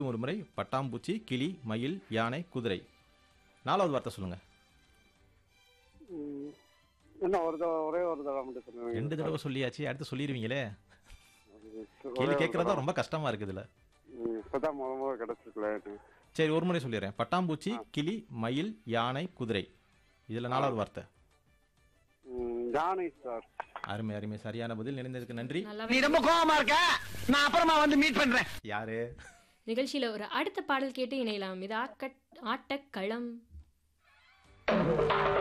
ஒரு முறை பட்டாம்பூச்சி கிளி மயில் யானை குதிரை நாலாவது வார்த்தை சொல்லுங்க ம். என்ன ஒரு தடவை ஒரே ஒரு தடவை மட்டும் சொல்லுங்க ரெண்டு தடவை சொல்லியாச்சு அடுத்து சொல்லிடுவீங்களே ஒரே கேள்வி ஒரு கேட்கறதா தடவை. ரொம்ப கஷ்டமா இருக்கு இதுல ம், இப்பதான் முத முத கிடைச்சிருக்கல எனக்கு. சரி ஒரு முறை சொல்லிடுறேன் பட்டாம்பூச்சி கிளி மயில் யானை குதிரை இதுல நாலாவது வார்த்தை ம், யானை சார் அருமை அருமை சரியான பதில் நினைந்ததுக்கு நன்றி நல்லா நீ ரொம்ப கோவமா இருக்க நான் அப்புறமா வந்து மீட் பண்றேன் யாரு நிகழ்ச்சியில ஒரு அடுத்த பாடல் கேட்டு இணையலாம் இது ஆட்கட் ஆட்டக்களம்